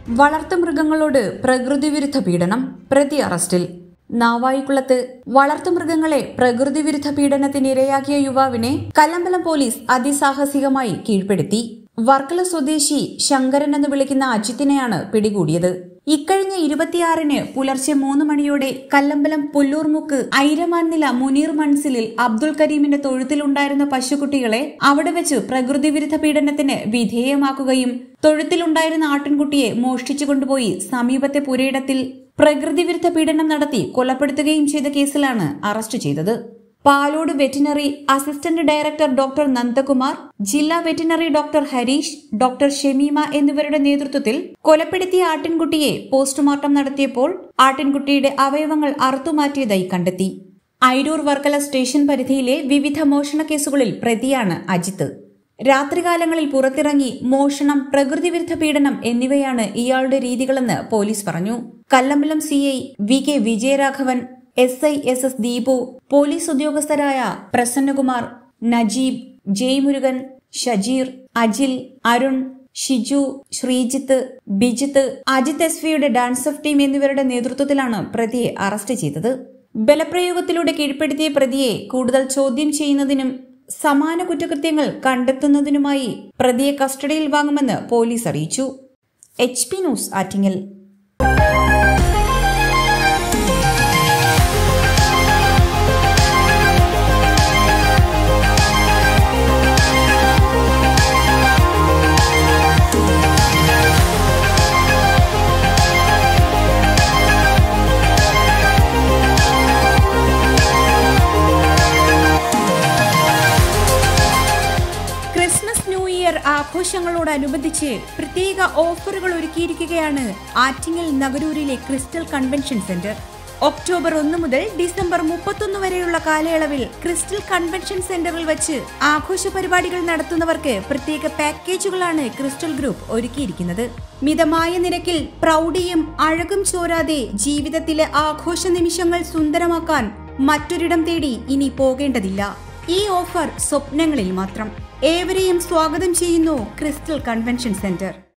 വളർത്തുമൃഗങ്ങളോട് പ്രകൃതിവിരുദ്ധ പീഡനം പ്രതി അറസ്റ്റിൽ നാവായിക്കുളത്ത് വളർത്തുമൃഗങ്ങളെ പ്രകൃതിവിരുദ്ധ പീഡനത്തിന് ഇരയാക്കിയ യുവാവിനെ കല്ലമ്പലം പോലീസ് അതിസാഹസികമായി കീഴ്പ്പെടുത്തി വർക്കല സ്വദേശി ശങ്കരൻ എന്ന് വിളിക്കുന്ന അജിത്തിനെയാണ് പിടികൂടിയത് ഇക്കഴിഞ്ഞ ഇരുപത്തിയാറിന് പുലർച്ചെ മൂന്ന് മണിയോടെ കല്ലമ്പലം പുല്ലൂർമുക്ക് ഐരമാൻനില മുനീർ മൺസിലിൽ അബ്ദുൾ കരീമിന്റെ തൊഴുത്തിലുണ്ടായിരുന്ന പശുക്കുട്ടികളെ അവിടെ വെച്ച് പ്രകൃതിവിരുദ്ധ പീഡനത്തിന് വിധേയമാക്കുകയും തൊഴുത്തിലുണ്ടായിരുന്ന ആട്ടിൻകുട്ടിയെ മോഷ്ടിച്ചു കൊണ്ടുപോയി സമീപത്തെ പുരയിടത്തിൽ പ്രകൃതിവിരുദ്ധ പീഡനം നടത്തി കൊലപ്പെടുത്തുകയും ചെയ്ത കേസിലാണ് അറസ്റ്റ് ചെയ്തത് Palode veterinary assistant director doctor Nandakumar ജില്ലാ veterinary doctor Harish doctor Shemeema എന്നിവരുടെ നേതൃത്വത്തിൽ കൊലപ്പെടുത്തിയ ആട്ടിൻകുട്ടിയെ പോസ്റ്റ്മോർട്ടം നടത്തിയപ്പോൾ ആട്ടിൻകുട്ടിയുടെ അവയവങ്ങൾ അറുത്തുമാറ്റിയതായി കണ്ടെത്തി ഐരൂർ വർക്കല സ്റ്റേഷൻ പരിധിയിലെ വിവിധ മോഷണ കേസുകളിൽ പ്രതിയാണ് അജിത്ത് രാത്രികാലങ്ങളിൽ പുറത്തിറങ്ങി മോഷണം പ്രകൃതിവിരുദ്ധ പീഡനം എന്നിവയാണ് ഇയാളുടെ രീതികളെന്ന് പോലീസ് പറഞ്ഞു Kallambalam C I V K Vijayaraghavan S I S S Deepu police ഉദ്യോഗസ്ഥരായ പ്രസന്നകുമാർ നജീബ് ജയ്മുരുകൻ ഷജീർ അജിൽ അരുൺ ഷിജു ശ്രീജിത്ത് ബിജിത്ത് അജിത് എസ് വിയുടെ ഡാൻസ് ഓഫ് ടീം എന്നിവരുടെ നേതൃത്വത്തിലാണ് പ്രതിയെ അറസ്റ്റ് ചെയ്തത് ബലപ്രയോഗത്തിലൂടെ കീഴ്പ്പെടുത്തിയ പ്രതിയെ കൂടുതൽ ചോദ്യം ചെയ്യുന്നതിനും സമാന കുറ്റകൃത്യങ്ങൾ കണ്ടെത്തുന്നതിനുമായി പ്രതിയെ കസ്റ്റഡിയിൽ വാങ്ങുമെന്ന് പോലീസ് അറിയിച്ചു H P news Attingal Christmas new year ആഘോഷങ്ങളോടനുബന്ധിച്ച് പ്രത്യേക ഓഫറുകൾ ഒരുക്കിയിരിക്കുകയാണ് ആറ്റിങ്ങൽ നഗരൂരിലെ ക്രിസ്റ്റൽ കൺവെൻഷൻ സെന്റർ ഒക്ടോബർ ഒന്ന് മുതൽ ഡിസംബർ മുപ്പത്തൊന്ന് വരെയുള്ള കാലയളവിൽ ക്രിസ്റ്റൽ കൺവെൻഷൻ സെന്ററിൽ വെച്ച് ആഘോഷ പരിപാടികൾ നടത്തുന്നവർക്ക് പ്രത്യേക പാക്കേജുകളാണ് ക്രിസ്റ്റൽ ഗ്രൂപ്പ് ഒരുക്കിയിരിക്കുന്നത് മിതമായ നിരക്കിൽ പ്രൗഢിയും അഴകും ചോരാതെ ജീവിതത്തിലെ ആഘോഷ നിമിഷങ്ങൾ സുന്ദരമാക്കാൻ മറ്റൊരിടം തേടി ഇനി പോകേണ്ടതില്ല ഈ ഓഫർ സ്വപ്നങ്ങളിൽ മാത്രം ഏവരെയും സ്വാഗതം ചെയ്യുന്നു ക്രിസ്റ്റൽ കൺവെൻഷൻ സെന്റർ